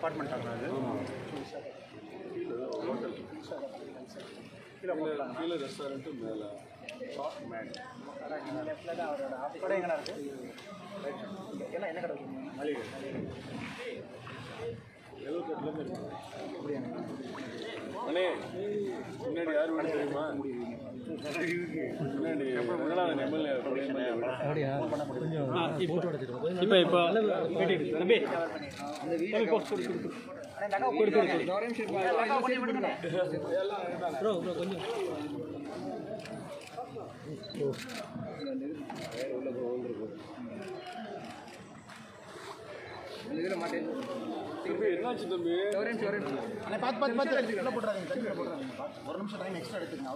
அப்பார்ட்மெண்ட்டாங்க அது கீழே கீழே ரெஸ்டாரண்ட்டு மேலே ஷார்ட் மேட் கடை எங்கண்ணா இருக்கு என்ன என்ன கடை மளிகை எழுபத்தெட்டுலேருந்து இருக்கு அண்ணே முன்னாடி யார் வீடு தெரியுமா முன்னாடி ரங்கநாதன் எம்எல்ஏ இப்போ இப்போ தம்பி ப்ரோ ப்ரோ கொஞ்சம் தம்பி என்னாச்சு தம்பி அண்ணே பார்த்து பார்த்து பார்த்து உள்ள போட்டுறாதீங்க தண்ணியில் போட்டுறாதீங்க பார்த்து. ஒரு நிமிஷம் டைம் எக்ஸ்ட்ரா எடுத்துக்கங்க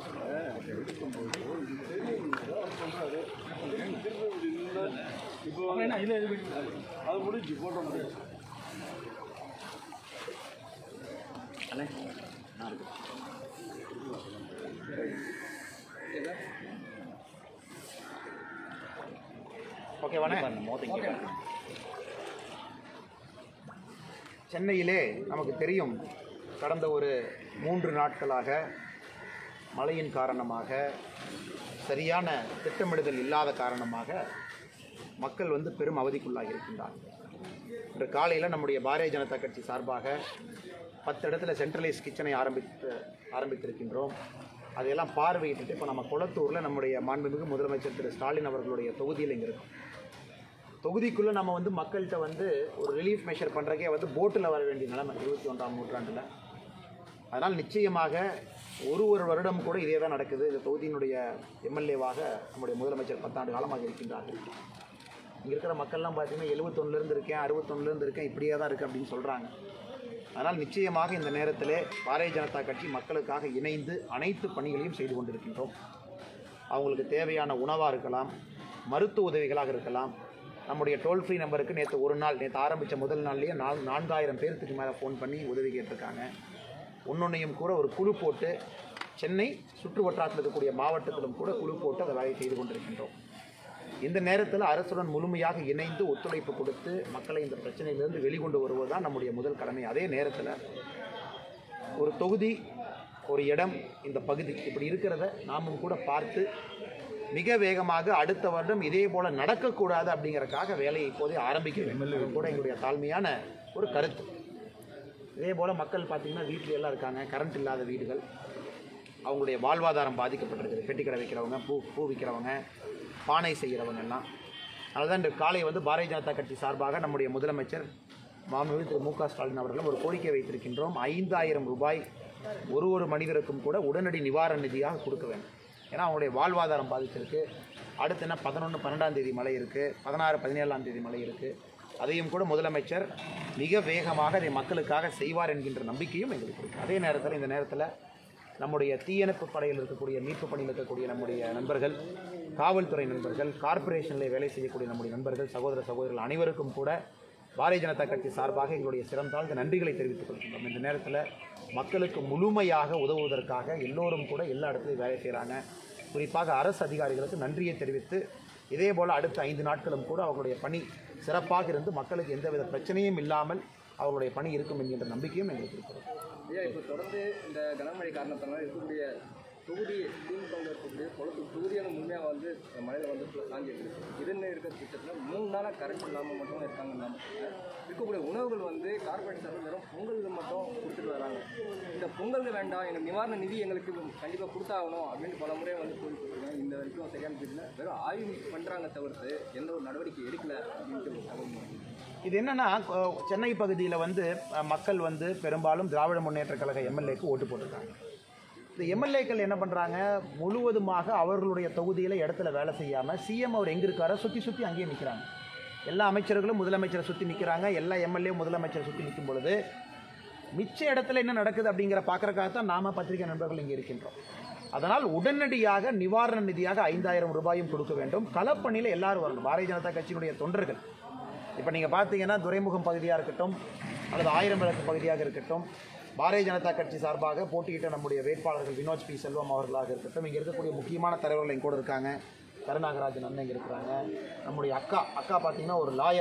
அவசரம் இப்போ அது முடிஞ்சு போட்டோ முடிஞ்சு ஓகேவாண்ணே சென்னையிலே நமக்கு தெரியும் கடந்த ஒரு மூன்று நாட்களாக மழையின் காரணமாக சரியான திட்டமிடுதல் இல்லாத காரணமாக மக்கள் வந்து பெரும் அவதிக்குள்ளாகி இருக்கின்றார்கள் இன்று காலையில் நம்முடைய பாரதிய ஜனதா கட்சி சார்பாக பத்து இடத்துல சென்ட்ரலைஸ் கிச்சனை ஆரம்பித்து ஆரம்பித்திருக்கின்றோம் அதையெல்லாம் பார்வையிட்டுட்டு இப்போ நம்ம குளத்தூரில் நம்முடைய மாண்புமிகு முதலமைச்சர் திரு ஸ்டாலின் அவர்களுடைய தொகுதியில் இங்கே இருக்கும் தொகுதிக்குள்ளே நம்ம வந்து மக்கள்கிட்ட வந்து ஒரு ரிலீஃப் மெஷர் பண்ணுறக்கே வந்து போட்டில் வர வேண்டிய நிலைமை இருபத்தி ஒன்றாம் நூற்றாண்டில் அதனால் நிச்சயமாக ஒரு ஒரு வருடம் கூட இதே தான் நடக்குது இந்த தொகுதியினுடைய எம்எல்ஏவாக நம்முடைய முதலமைச்சர் பத்தாண்டு காலமாக இருக்கின்றார்கள் இங்கே இருக்கிற மக்கள்லாம் பார்த்தீங்கன்னா எழுபத்தொன்னுலேருந்து இருக்கேன் அறுபத்தொன்னுலேருந்து இருக்கேன் இப்படியே தான் இருக்குது அப்படின்னு சொல்கிறாங்க அதனால் நிச்சயமாக இந்த நேரத்திலே பாரதிய ஜனதா கட்சி மக்களுக்காக இணைந்து அனைத்து பணிகளையும் செய்து கொண்டிருக்கின்றோம் அவங்களுக்கு தேவையான உணவாக இருக்கலாம் மருத்துவ உதவிகளாக இருக்கலாம் நம்முடைய டோல் ஃப்ரீ நம்பருக்கு நேற்று ஒரு நாள் நேற்று ஆரம்பித்த முதல் நாள்லேயே நால் நான்காயிரம் பேர்த்துக்கு மேலே ஃபோன் பண்ணி உதவி கேட்டிருக்காங்க ஒன்னொன்னையும் கூட ஒரு குழு போட்டு சென்னை சுற்று வட்டாரத்தில் இருக்கக்கூடிய மாவட்டத்திலும் கூட குழு போட்டு அதை வேலையை செய்து கொண்டிருக்கின்றோம் இந்த நேரத்தில் அரசுடன் முழுமையாக இணைந்து ஒத்துழைப்பு கொடுத்து மக்களை இந்த பிரச்சனையிலிருந்து வெளிக்கொண்டு வருவது தான் நம்முடைய முதல் கடமை அதே நேரத்தில் ஒரு தொகுதி ஒரு இடம் இந்த பகுதி இப்படி இருக்கிறத நாமும் கூட பார்த்து மிக வேகமாக அடுத்த வருடம் இதே போல் நடக்கக்கூடாது அப்படிங்கறக்காக வேலையை இப்போதே ஆரம்பிக்க வேண்டும் இது கூட எங்களுடைய தாழ்மையான ஒரு கருத்து இதே போல் மக்கள் பார்த்திங்கன்னா வீட்டில எல்லாம் இருக்காங்க கரண்ட் இல்லாத வீடுகள் அவங்களுடைய வாழ்வாதாரம் பாதிக்கப்பட்டிருக்குது பெட்டி கடை வைக்கிறவங்க பூ பூ விற்கிறவங்க பானை செய்கிறவங்க எல்லாம் அதுதான் இந்த காலை வந்து பாரதிய ஜனதா கட்சி சார்பாக நம்முடைய முதலமைச்சர் மாண்புமிகு திரு மு க ஸ்டாலின் அவர்களும் ஒரு கோரிக்கை வைத்திருக்கின்றோம் ஐந்தாயிரம் ரூபாய் ஒரு ஒரு மனிதருக்கும் கூட உடனடி நிவாரண நிதியாக கொடுக்க வேண்டும் ஏன்னா அவங்களுடைய வாழ்வாதாரம் பாதிச்சிருக்கு அடுத்து என்ன பதினொன்று பன்னெண்டாம் தேதி மழை இருக்குது பதினாறு பதினேழாம் தேதி மழை இருக்குது அதையும் கூட முதலமைச்சர் மிக வேகமாக அதை மக்களுக்காக செய்வார் என்கின்ற நம்பிக்கையும் எங்களுக்கு இருக்கு அதே நேரத்தில் இந்த நேரத்தில் நம்முடைய தீயணைப்பு படையில் இருக்கக்கூடிய மீட்பு பணியில் இருக்கக்கூடிய நம்முடைய நண்பர்கள் காவல்துறை நண்பர்கள் கார்ப்பரேஷனில் வேலை செய்யக்கூடிய நம்முடைய நண்பர்கள் சகோதர சகோதரர்கள் அனைவருக்கும் கூட பாரதிய ஜனதா கட்சி சார்பாக எங்களுடைய சிறந்தாழ்ந்த நன்றிகளை தெரிவித்துக் கொள்கின்றோம் இந்த நேரத்தில் மக்களுக்கு முழுமையாக உதவுவதற்காக எல்லோரும் கூட எல்லா இடத்துலையும் வேலை செய்கிறாங்க குறிப்பாக அரசு அதிகாரிகளுக்கு நன்றியை தெரிவித்து இதே போல் அடுத்த ஐந்து நாட்களும் கூட அவர்களுடைய பணி சிறப்பாக இருந்து மக்களுக்கு எந்தவித பிரச்சனையும் இல்லாமல் அவர்களுடைய பணி இருக்கும் என்கின்ற நம்பிக்கையும் எங்களுக்கு இருக்கிறது ஐயா இப்போ தொடர்ந்து இந்த கனமழை காரணத்தினால இருக்கக்கூடிய தொகுதி திமுகவில் இருக்கக்கூடிய குளத்தூர் தொகுதியான முழுமையாக வந்து மழையில் வந்து ஃபுல்லாக சாஞ்சி இருக்குது இதுன்னு இருக்கிற பட்சத்தில் மூணு நாளாக கரண்ட் இல்லாமல் மட்டும் இருக்காங்க நம்ம இருக்கக்கூடிய உணவுகள் வந்து கார்பரேட் சார்பில் வெறும் பொங்கல் மட்டும் கொடுத்துட்டு வராங்க இந்த பொங்கல் வேண்டாம் எங்கள் நிவாரண நிதி எங்களுக்கு கண்டிப்பாக கொடுத்தாகணும் அப்படின்னு பல முறை வந்து கோரி கொடுத்துருக்காங்க இந்த வரைக்கும் சரியான தெரியல வெறும் ஆய்வு பண்ணுறாங்க தவிர்த்து எந்த ஒரு நடவடிக்கை எடுக்கல அப்படின்ட்டு ஒரு தகவல் வருது. இது என்னன்னா கொ- சென்னை பகுதியில் வந்து அஹ், மக்கள் வந்து பெரும்பாலும் திராவிட முன்னேற்ற கழக எம்எல்ஏக்கு ஓட்டு போட்டிருக்காங்க இந்த எம்எல்ஏக்கள் என்ன பண்ணுறாங்க முழுவதுமாக அவர்களுடைய தொகுதியில் இடத்துல வேலை செய்யாமல் சிஎம் அவர் எங்கே இருக்காரோ சுற்றி சுற்றி அங்கேயே நிற்கிறாங்க எல்லா அமைச்சர்களும் முதலமைச்சரை சுற்றி நிற்கிறாங்க எல்லா எம்எல்ஏ முதலமைச்சரை சுற்றி நிற்கும் பொழுது மிச்ச இடத்துல என்ன நடக்குது அப்படிங்கிற பார்க்கறக்காக தான் நாம பத்திரிகை நண்பர்கள் இங்கே இருக்கின்றோம் அதனால் உடனடியாக நிவாரண நிதியாக ஐந்தாயிரம் ரூபாயும் கொடுக்க வேண்டும் களப்பணியில் எல்லாரும் வரணும் பாரதிய ஜனதா கட்சியினுடைய தொண்டர்கள் இப்போ நீங்கள் பார்த்தீங்கன்னா துறைமுகம் பகுதியாக இருக்கட்டும் அல்லது ஆயிரம் விளக்கு பகுதியாக இருக்கட்டும் பாரதிய ஜனதா கட்சி சார்பாக போட்டியிட்ட நம்முடைய வேட்பாளர்கள் வினோத் பி செல்வம் அவர்களாக இருக்கட்டும் இங்கே இருக்கக்கூடிய முக்கியமான தலைவர்கள் இங்கே கூட இருக்காங்க கருணாகராஜன் அண்ணன் இங்கே இருக்கிறாங்க நம்முடைய அக்கா அக்கா பார்த்தீங்கன்னா ஒரு லாயர்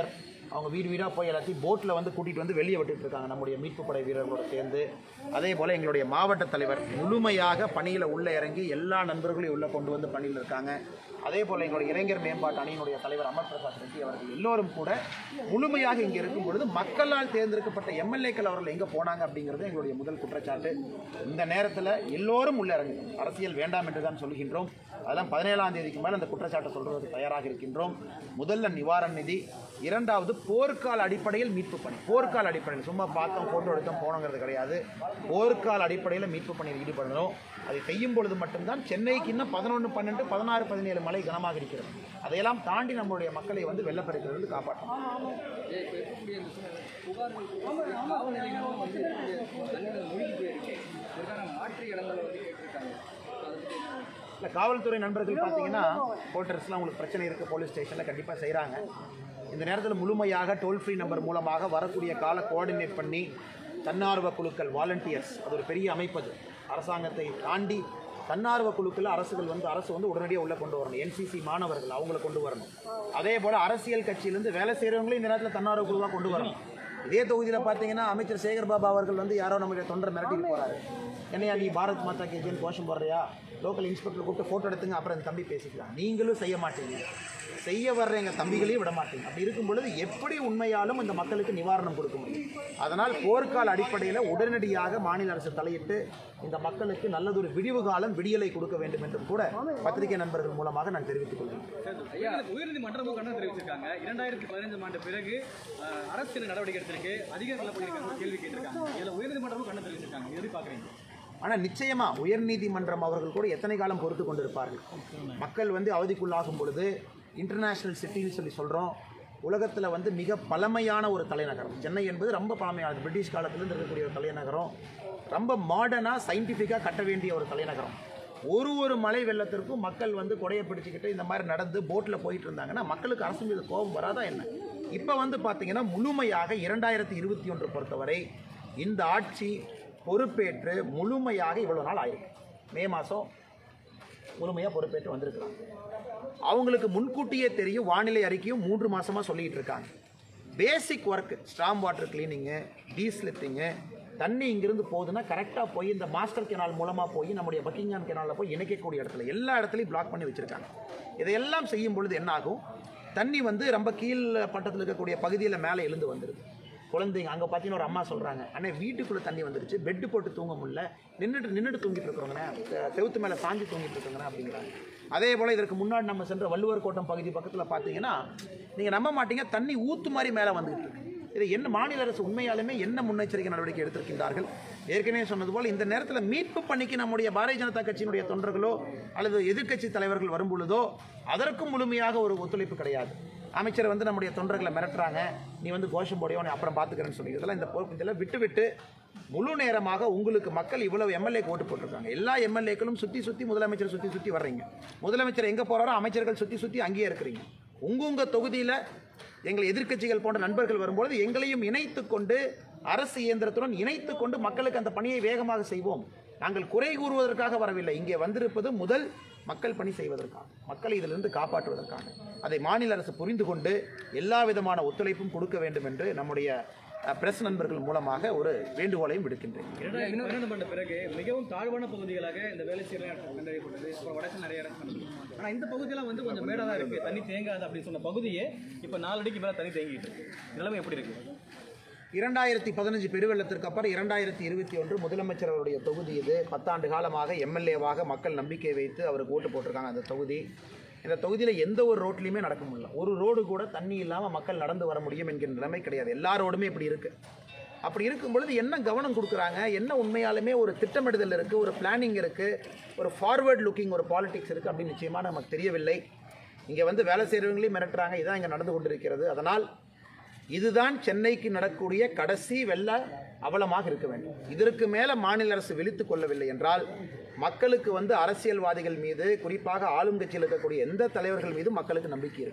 அவங்க வீடு வீடாக போய் எல்லாத்தையும் போட்டில் வந்து கூட்டிகிட்டு வந்து வெளியே விட்டுட்டு இருக்காங்க நம்முடைய மீட்பு படை வீரர்களோட சேர்ந்து அதே போல் எங்களுடைய மாவட்ட தலைவர் முழுமையாக பணியில் உள்ளே இறங்கி எல்லா நண்பர்களையும் உள்ளே கொண்டு வந்து பணியில் இருக்காங்க அதே போல் எங்களுடைய இளைஞர் மேம்பாட்டு அணியினுடைய தலைவர் அமர் பிரசாத் ரெட்டி அவர்கள் எல்லோரும் கூட முழுமையாக இங்கே இருக்கும் பொழுது மக்களால் தேர்ந்தெடுக்கப்பட்ட எம்எல்ஏக்கள் அவர்கள் எங்கே போனாங்க அப்படிங்கிறது எங்களுடைய முதல் குற்றச்சாட்டு இந்த நேரத்தில் எல்லோரும் உள்ள இறங்கும் அரசியல் வேண்டாம் என்று தான் சொல்கின்றோம் அதெல்லாம் பதினேழாம் தேதிக்கு மேலே அந்த குற்றச்சாட்டை சொல்றதுக்கு தயாராக இருக்கின்றோம் முதல்ல நிவாரண நிதி இரண்டாவது போர்க்கால அடிப்படையில் மீட்பு பணி போர்க்கால அடிப்படையில் சும்மா பார்த்தோம் ஃபோட்டோ எடுத்தோம் போனோங்கிறது கிடையாது போர்க்கால அடிப்படையில் மீட்பு பணியில் ஈடுபடணும் அதை செய்யும் பொழுது மட்டும்தான் சென்னைக்கு இன்னும் பதினொன்று பன்னெண்டு பதினாறு பதினேழு மழை கனமாக இருக்கிறது அதையெல்லாம் தாண்டி நம்மளுடைய மக்களை வந்து வெள்ளப்பெருக்கிறது காப்பாற்றணும் ஏன் இப்போ இருக்கக்கூடிய இந்த சூழ்நிலை, புகார்கள் கொடுக்கக்கூடிய காவல் நிலையங்களும் வந்து இருக்கக்கூடிய தண்ணீரில் மூழ்கி போயிருக்கு இதற்கான மாற்று இடங்களை வந்து கேட்டிருக்காங்க So, அதை பத்தி என்ன? இல்லை காவல்துறை நண்பர்கள் பார்த்தீங்கன்னா கோட்டர்ஸ்லாம் உங்களுக்கு பிரச்சனை இருக்குது போலீஸ் ஸ்டேஷனில் கண்டிப்பாக செய்கிறாங்க இந்த நேரத்தில் முழுமையாக டோல் ஃப்ரீ நம்பர் மூலமாக வரக்கூடிய காலை கோஆர்டினேட் பண்ணி தன்னார்வ குழுக்கள் வாலண்டியர்ஸ் அது ஒரு பெரிய அமைப்பு அது அரசாங்கத்தை தாண்டி தன்னார்வ குழுக்கள் அரசுகள் வந்து அரசு வந்து உடனடியாக உள்ளே கொண்டு வரணும் என்சிசி மாணவர்கள் அவங்கள கொண்டு வரணும் அதே போல் அரசியல் கட்சியிலேருந்து வேலை செய்கிறவங்களையும் இந்த நேரத்தில் தன்னார்வ குழுவாக கொண்டு வரணும் இதே தொகுதியில் பார்த்தீங்கன்னா அமைச்சர் சேகர் பாபா அவர்கள் வந்து யாரோ நம்முடைய தொண்டரை மிரட்டிட்டு போறாரு என்னையா நீ பாரத் மாதா கேஜின்னு கோஷம் போடுறியா லோக்கல் இன்ஸ்பெக்டர் கூப்பிட்டு ஃபோட்டோ எடுத்துங்க அப்புறம் இந்த தம்பி பேசிக்கலாம் நீங்களும் செய்ய மாட்டீங்க செய்ய வர்ற எங்கள் தம்பிகளையும் விட மாட்டீங்க அப்படி இருக்கும் பொழுது எப்படி உண்மையாலும் இந்த மக்களுக்கு நிவாரணம் கொடுக்க முடியும் அதனால் போர்க்கால அடிப்படையில் உடனடியாக மாநில அரசு தலையிட்டு இந்த மக்களுக்கு நல்லதொரு விடிவு காலம் விடியலை கொடுக்க வேண்டும் என்றும் கூட பத்திரிகை நண்பர்கள் மூலமாக நான் தெரிவித்துக் கொள்கிறேன் உயர்நீதிமன்றமும் கண்டனம் தெரிவிச்சிருக்காங்க இரண்டாயிரத்தி பதினஞ்சாம் ஆண்டு பிறகு அஹ், அரசு என்ன நடவடிக்கை எடுத்திருக்கு அதிகாரிகள் பண்ணியிருக்காங்க ஒரு கேள்வி கேட்டிருக்காங்க இதுல உயர்நீதிமன்றமும் கண்டனம் தெரிவிச்சிருக்காங்க இது எப்படி பாக்குறீங்க ஆனால் நிச்சயமா உயர்நீதிமன்றம் அவர்கள் கூட எத்தனை காலம் பொறுத்து கொண்டிருப்பார்கள் மக்கள் வந்து அவதிக்குள்ளாகும் பொழுது இன்டர்நேஷ்னல் சிட்டின்னு சொல்லி சொல்கிறோம் உலகத்தில் வந்து மிக பழமையான ஒரு தலைநகரம் சென்னை என்பது ரொம்ப பழமையானது பிரிட்டிஷ் காலத்திலிருந்து இருக்கக்கூடிய ஒரு தலைநகரம் ரொம்ப மாடர்னாக சயின்டிஃபிக்காக கட்ட வேண்டிய ஒரு தலைநகரம் ஒரு ஒரு மழை வெள்ளத்திற்கும் மக்கள் வந்து கொடையை பிடிச்சிக்கிட்டு இந்த மாதிரி நடந்து போட்டில் போயிட்டு இருந்தாங்கன்னா மக்களுக்கு அரசு மீது கோபம் வராதா என்ன இப்போ வந்து பார்த்தீங்கன்னா முழுமையாக இரண்டாயிரத்தி இருபத்தி ஒன்று பொறுத்தவரை இந்த ஆட்சி பொறுப்பேற்று முழுமையாக இவ்வளோ நாள் ஆயிருக்கு மே மாதம் முழுமையாக பொறுப்பேற்று வந்திருக்கிறாங்க அவங்களுக்கு முன்கூட்டியே தெரியும் வானிலை அறிக்கையும் மூன்று மாசமாக சொல்லிட்டு இருக்காங்க basic work strong water cleaning டீஸ்லிப்பிங்கு தண்ணி இங்கிருந்து போகுதுன்னா கரெக்டாக போய் இந்த மாஸ்டர் கெனால் மூலமாக போய் நம்முடைய பக்கிங்ஹாம் கெனாலில் போய் இணைக்கக்கூடிய இடத்துல எல்லா இடத்துலையும் பிளாக் பண்ணி வச்சுருக்காங்க இதையெல்லாம் செய்யும் பொழுது என்ன ஆகும் தண்ணி வந்து ரொம்ப கீழ் பட்டத்தில் இருக்கக்கூடிய பகுதியில் மேலே எழுந்து வந்துடுது குழந்தைங்க அங்கே பார்த்தீங்கன்னா ஒரு அம்மா சொல்கிறாங்க அண்ணே வீட்டுக்குள்ளே தண்ணி வந்துருச்சு பெட்டு போட்டு தூங்க முடியல நின்றுட்டு நின்றுட்டு தூங்கிட்டு இருக்கிறோங்கண்ணே செ- செவுத்து மேலே சாஞ்சு தூங்கிட்டு இருக்கோங்கண்ணே அப்படிங்கிறாங்க அதே போல் இதற்கு முன்னாடி நம்ம சென்ற வள்ளுவர் கோட்டம் பகுதி பக்கத்தில் பார்த்தீங்கன்னா நீங்கள் நம்ப மாட்டீங்க தண்ணி ஊத்து மாதிரி மேலே வந்துகிட்டு இருக்கு இது என்ன மாநில அரசு உண்மையாலுமே என்ன முன்னெச்சரிக்கை நடவடிக்கை எடுத்திருக்கின்றார்கள் ஏற்கனவே சொன்னது போல் இந்த நேரத்தில் மீட்பு பணிக்கு நம்முடைய பாரதிய ஜனதா கட்சியினுடைய தொண்டர்களோ அல்லது எதிர்க்கட்சி தலைவர்கள் வரும் பொழுதோ அதற்கும் முழுமையாக ஒரு ஒத்துழைப்பு கிடையாது அமைச்சர் வந்து நம்முடைய தொண்டர்களை மிரட்டுறாங்க நீ வந்து கோஷம் போடையோ நீ அப்புறம் பார்த்துக்கிறேன்னு சொல்லி இதெல்லாம் இந்த பொறுப்பு இதெல்லாம் விட்டு விட்டு முழு நேரமாக உங்களுக்கு மக்கள் இவ்வளவு எம்எல்ஏ ஓட்டு போட்டிருக்காங்க எல்லா எம்எல்ஏக்களும் சுற்றி சுற்றி முதலமைச்சர் சுற்றி சுற்றி வர்றீங்க முதலமைச்சர் எங்கே போகிறாரோ அமைச்சர்கள் சுற்றி சுற்றி அங்கேயே இருக்கிறீங்க உங்க உங்க தொகுதியில் எங்கள் எதிர்க்கட்சிகள் போன்ற நண்பர்கள் வரும்பொழுது எங்களையும் இணைத்து கொண்டு அரசு இயந்திரத்துடன் இணைத்து கொண்டு மக்களுக்கு அந்த பணியை வேகமாக செய்வோம் நாங்கள் குறை கூறுவதற்காக வரவில்லை இங்கே வந்திருப்பது முதல் மக்கள் பணி செய்வதற்காக மக்களை இதிலிருந்து காப்பாற்றுவதற்காக அதை மாநில அரசு புரிந்து கொண்டு எல்லா விதமான ஒத்துழைப்பும் கொடுக்க வேண்டும் என்று நம்முடைய பிரஸ் நண்பர்கள் மூலமாக ஒரு வேண்டுகோளையும் விடுக்கின்றேன் இரண்டாயிரத்தி பன்னெண்டு ஆண்டு பிறகு மிகவும் தாழ்வான பகுதிகளாக இந்த வேலை செய்யலாம் கண்டறியப்பட்டது அப்புறம் வடக்கு நிறைய இடம் கண்டது. ஆனா இந்த பகுதியெல்லாம் வந்து கொஞ்சம் மேடாக தான் இருக்கு தண்ணி தேங்காது அப்படின்னு சொன்ன பகுதியே இப்போ நாலடிக்கு மேலே தண்ணி தேங்கிட்டு இருக்கு நிலைமை எப்படி இருக்கு இரண்டாயிரத்தி பதினஞ்சு பெருவெள்ளத்திற்கு அப்புறம் இரண்டாயிரத்தி இருபத்தி ஒன்று முதலமைச்சர் அவருடைய தொகுதி இது பத்தாண்டு காலமாக எம்எல்ஏவாக மக்கள் நம்பிக்கை வைத்து அவருக்கு ஓட்டு போட்டிருக்காங்க அந்த தொகுதி இந்த தொகுதியில் எந்த ஒரு ரோட்லையுமே நடக்க முடியல ஒரு ரோடு கூட தண்ணி இல்லாமல் மக்கள் நடந்து வர முடியும் என்கிற நிலைமை கிடையாது எல்லா ரோடுமே இப்படி இருக்கு அப்படி இருக்கும் பொழுது என்ன கவனம் கொடுக்குறாங்க என்ன உண்மையாலுமே ஒரு திட்டமிடுதல் இருக்குது ஒரு பிளானிங் இருக்குது ஒரு ஃபார்வர்ட் லுக்கிங் ஒரு பாலிடிக்ஸ் இருக்குது அப்படின்னு நிச்சயமாக நமக்கு தெரியவில்லை இங்கே வந்து வேலை செய்கிறவங்களையும் மிரட்டுறாங்க இதான் இங்கே நடந்து கொண்டிருக்கிறது அதனால் இதுதான் சென்னைக்கு நடக்கக்கூடிய கடைசி வெள்ள அவலமாக இருக்க வேண்டும் இதற்கு மேலே மாநில அரசு விழித்துக் கொள்ளவில்லை என்றால் மக்களுக்கு வந்து அரசியல்வாதிகள் மீது குறிப்பாக ஆளும் கட்சியில் இருக்கக்கூடிய எந்த தலைவர்கள் மீது மக்களுக்கு நம்பிக்கை இருக்காது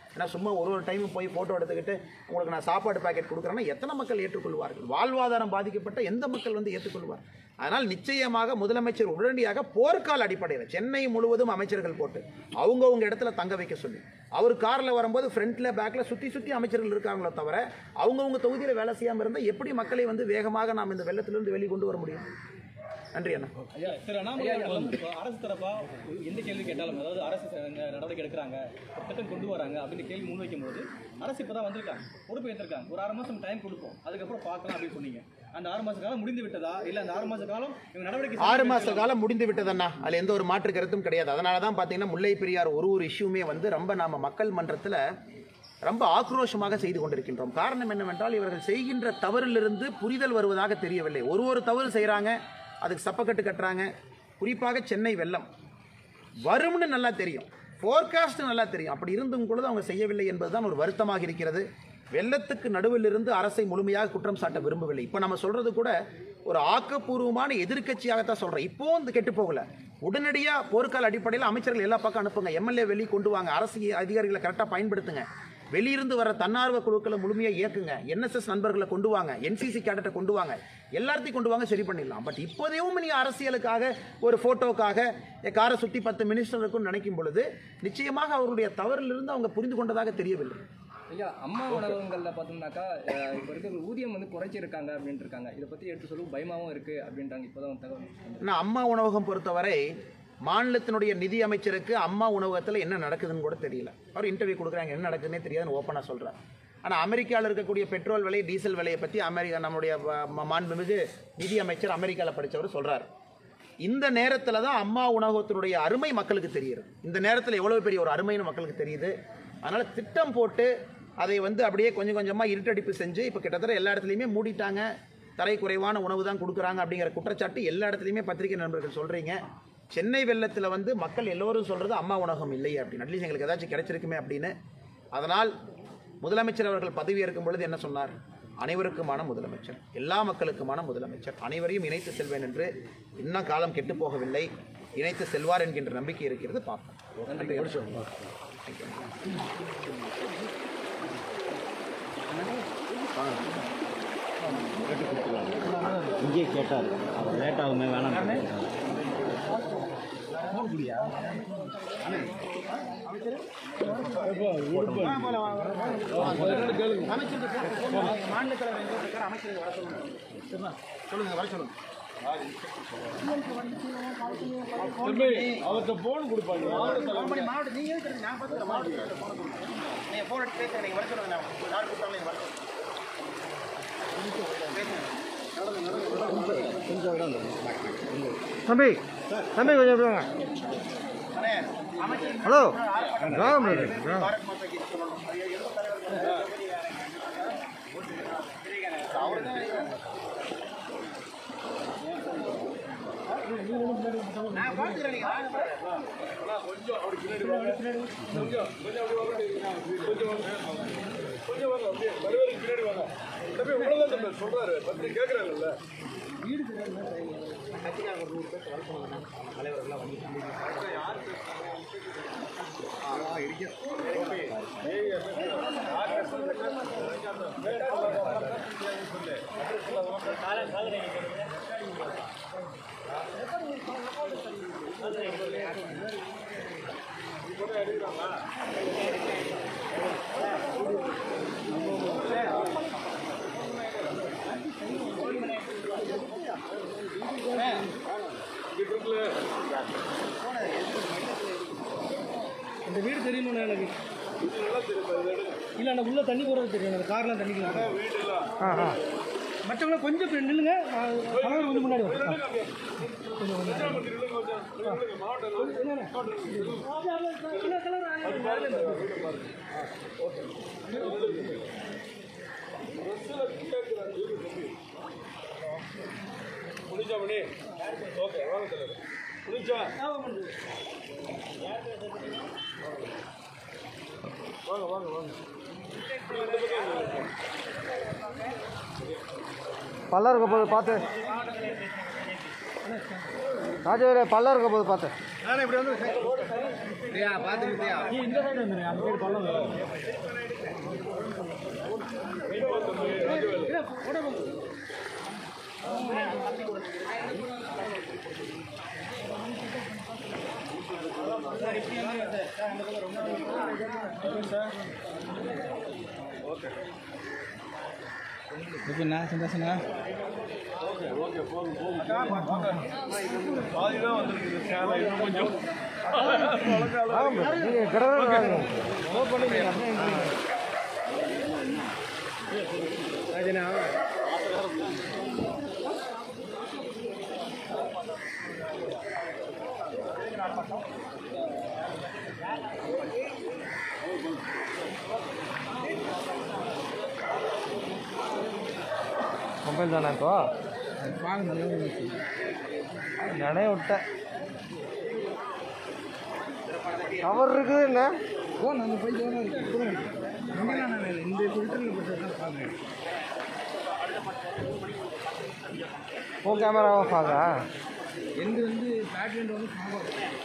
ஏன்னா சும்மா ஒரு ஒரு டைமும் போய் ஃபோட்டோ எடுத்துக்கிட்டு உங்களுக்கு நான் சாப்பாடு பாக்கெட் கொடுக்குறேன்னா எத்தனை மக்கள் ஏற்றுக்கொள்வார்கள் வாழ்வாதாரம் பாதிக்கப்பட்ட எந்த மக்கள் வந்து ஏற்றுக்கொள்வார் அதனால் நிச்சயமாக முதலமைச்சர் உடனடியாக போர்க்கால அடிப்படையில் சென்னை முழுவதும் அமைச்சர்கள் போட்டு அவங்கவுங்க இடத்துல தங்க வைக்க சொல்லி அவர் காரில் வரும்போது ஃப்ரண்ட்டில் பேக்கில் சுற்றி சுற்றி அமைச்சர்கள் இருக்காங்களோ தவிர அவங்கவுங்க தொகுதியில் வேலை செய்யாமல் இருந்தால் எப்படி மக்களை வந்து வேகமாக நாம் இந்த வெள்ளத்திலிருந்து வெளியே கொண்டு வர முடியும் நன்றி அண்ணா ஐயா திரு அண்ணாமலை அவர்களும் இப்போ அரசு தரப்பா எந்த கேள்வி கேட்டாலும் அதாவது அரசு இந்த நடவடிக்கை எடுக்கிறாங்க ஒரு திட்டம் கொண்டு வராங்க அப்படின்னு கேள்வி முன்வைக்கும் போது அரசு இப்போ தான் வந்திருக்காங்க பொறுப்பு ஏற்றிருக்காங்க ஒரு ஆறு மாதம் டைம் கொடுப்போம் அதுக்கப்புறம் பார்க்கலாம் அப்படின்னு சொன்னீங்க அந்த ஆறு மாத காலம் முடிந்து விட்டதா இல்லை அந்த ஆறு மாத காலம் இவங்க நடவடிக்கை ஆறு மாச காலம் முடிந்து விட்டதண்ணா அதில் எந்த ஒரு மாற்று கருத்தும் கிடையாது அதனால தான் பார்த்தீங்கன்னா முல்லை பெரியார் ஒரு ஒரு இஷ்யூமே வந்து ரொம்ப நாம மக்கள் மன்றத்தில் ரொம்ப ஆக்ரோஷமாக செய்து கொண்டிருக்கின்றோம் காரணம் என்னவென்றால் இவர்கள் செய்கின்ற தவறிலிருந்து புரிதல் வருவதாக தெரியவில்லை ஒரு ஒரு தவறு செய்கிறாங்க அதுக்கு சப்பக்கட்டு கட்டுறாங்க குறிப்பாக சென்னை வெள்ளம் வரும்னு நல்லா தெரியும் ஃபோர்காஸ்ட் நல்லா தெரியும் அப்படி இருந்தும் கூட அவங்க செய்யவில்லை என்பதுதான் ஒரு வருத்தமாக இருக்கிறது வெள்ளத்துக்கு நடுவில் இருந்து அரசை முழுமையாக குற்றம் சாட்ட விரும்பவில்லை இப்போ நம்ம சொல்றது கூட ஒரு ஆக்கப்பூர்வமான எதிர்க்கட்சியாகத்தான் சொல்றேன் இப்போ வந்து கெட்டு போகல உடனடியாக போர்க்கால அடிப்படையில் அமைச்சர்கள் எல்லா பக்கம் அனுப்புங்க எம்எல்ஏ வெளியே கொண்டு வாங்க அரசு அதிகாரிகளை கரெக்டாக பயன்படுத்துங்க வெளியிருந்து வர தன்னார்வ குழுக்களை முழுமையாக இயக்குங்க என்எஸ்எஸ் நண்பர்களை கொண்டு வாங்க என்சிசி கேடட்டை கொண்டு வாங்க எல்லாத்தையும் கொண்டு வாங்க சரி பண்ணிடலாம் பட் இப்போதையும் நீங்கள் அரசியலுக்காக ஒரு ஃபோட்டோக்காக என் காரை சுற்றி பத்து மினிஸ்டர் இருக்குன்னு நினைக்கும் பொழுது நிச்சயமாக அவருடைய தவறிலிருந்து அவங்க புரிந்து கொண்டதாக தெரியவில்லை ஐயா அம்மா உணவகங்களில் பார்த்தோம்னாக்கா அஹ், இப்போ இருக்கிற ஊதியம் வந்து குறைச்சிருக்காங்க அப்படின்ட்டு இருக்காங்க இதை பற்றி எடுத்து சொல்லும் பயமாவும் இருக்குது அப்படின்றாங்க இப்போ தான் தகவல் வந்திருக்கு. ஆனால் அம்மா உணவகம் பொறுத்தவரை மாநிலத்தினுடைய நிதி அமைச்சருக்கு அம்மா உணவகத்தில் என்ன நடக்குதுன்னு கூட தெரியல அவர் இன்டர்வியூ கொடுக்குறாங்க என்ன நடக்குதுன்னே தெரியாதுன்னு ஓப்பனாக சொல்கிறார் ஆனால் அமெரிக்காவில் இருக்கக்கூடிய பெட்ரோல் விலை டீசல் விலையை பற்றி அமெரிக்கா நம்முடைய வ- ம- மாண்புமிகு நிதி அமைச்சர் அமெரிக்காவில் படித்தவர் சொல்கிறார் இந்த நேரத்தில் தான் அம்மா உணவகத்தினுடைய அருமை மக்களுக்கு தெரியுது இந்த நேரத்தில் எவ்வளோ பெரிய ஒரு அருமைன்னு மக்களுக்கு தெரியுது அதனால் திட்டம் போட்டு அதை வந்து அப்படியே கொஞ்சம் கொஞ்சமாக இருட்டடிப்பு செஞ்சு இப்போ கிட்டத்தட்ட எல்லா இடத்துலையுமே மூடிட்டாங்க தரை குறைவான உணவு தான் கொடுக்குறாங்க அப்படிங்கிற குற்றச்சாட்டு எல்லா இடத்துலையுமே பத்திரிகை நண்பர்கள் சொல்கிறீங்க சென்னை வெள்ளத்தில் வந்து மக்கள் எல்லோரும் சொல்கிறது அம்மா உணவகம் இல்லை அப்படின்னு அட்லீஸ்ட் எங்களுக்கு ஏதாச்சும் கிடைச்சிருக்குமே அப்படின்னு அதனால் முதலமைச்சர் அவர்கள் பதவி ஏற்கும் பொழுது என்ன சொன்னார் அனைவருக்குமான முதலமைச்சர் எல்லா மக்களுக்குமான முதலமைச்சர் அனைவரையும் இணைத்து செல்வேன் என்று இன்னும் காலம் கெட்டு போகவில்லை இணைத்து செல்வார் என்கின்ற நம்பிக்கை இருக்கிறது பார்ப்போம் நன்றி இங்கே கேட்டார் அவர் லேட் ஆகுமே வேணாம் சொல்லுங்க வர சொல்லுங்க அவர்கிட்ட போன் கொடுப்பாங்க மாவட்ட நீங்க எதுக்கு நான் பார்த்துக்கிறேன் மாவட்ட நீங்க போன் எடுத்து பேசுங்க நீங்க வர சொல்லுங்க நான் யார் கூப்பிட்டாலும் நீங்க வர சொல்லுங்க தம்பி தம்பி கொஞ்சம் விடுவாங்க அண்ணே, அமைச்சர் ஹலோ பாரத் மாதா கீ சொல்லணும். ஐயா, எந்த தலைவர் நான் பார்த்துக்கிறேன் நீங்க வாங்க பாருங்க. கட்சிக்காரங்க ஒரு நூறு பேர் வர சொன்னாங்க தலைவர்கள்லாம் வந்து இந்த வீடு தெரியணும்ண்ணா எனக்கு இல்லை நான் உள்ள தண்ணி போகிறது தெரியும் அந்த கார்லாம் தண்ணி ஆ ஆ மற்றவங்கள கொஞ்சம் இப்படி நில்லுங்க நான் கணவர் வந்து முன்னாடி வரேன். ஆ. கொஞ்சம் கொஞ்சம். ஆ. என்னண்ணே? சின்ன கலர் ஆ, மேலே இருக்கு. பல்லா இருக்க போது பார்த்து ராஜவேரே பல்ல இருக்க போது பார்த்தேன் நானே இப்படி வந்து பார்த்துக்கிட்டியா நீ இந்த சைடு வந்துருங்க அந்த சைடு பள்ளம் வரும் ஓகேண்ணா சந்தோஷண்ணா பாதி தான் வந்திருக்குது சேலை இன்னும் கொஞ்சம் நீங்கள் கடற்கரை வாங்க மொபைல் தானே இப்போ நடைய விட்டேன் கவர் இருக்குது என்ன ஓ நம்ம போய் ஜோனா இருக்கு இந்த ஃபில்டரில் போட்டு தான் பார்க்குறேன் உன் கேமரா ஆஃப் ஆகா எந்த வந்து பேட்ரி வந்து ஸ்ட்ராங்காக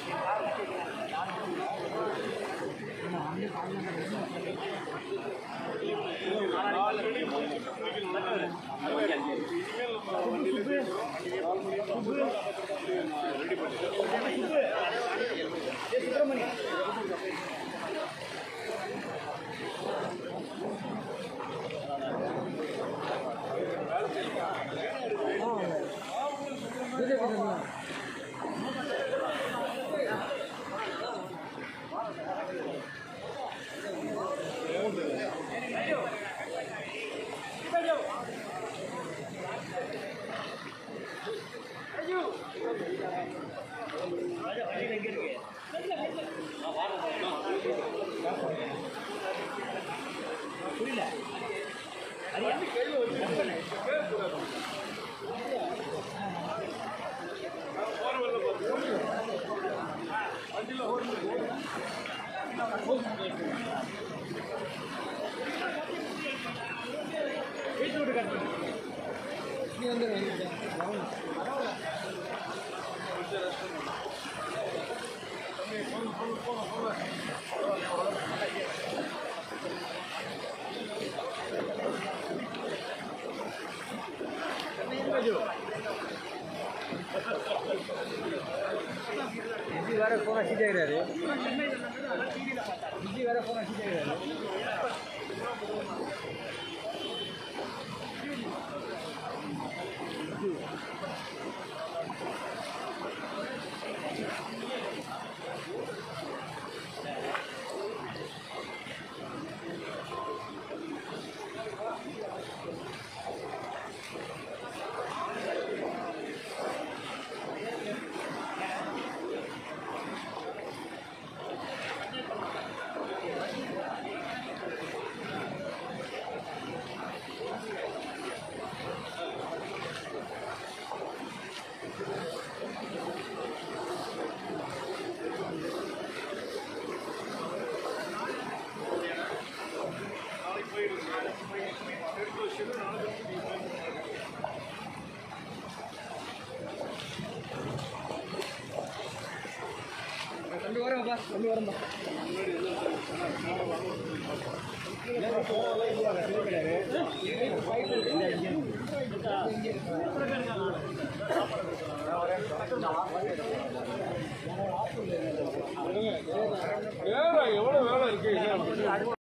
விஜய் வேற ஃபோன் அடிச்சுட்டே இருக்கிறாரு விஜய் வேற ஃபோன் அடிச்சுட்டே இருக்கிறாரு தம்பி வரேன்ப்பா தம்பி வரேன்பா வேலை எவ்வளோ வேலை இருக்கு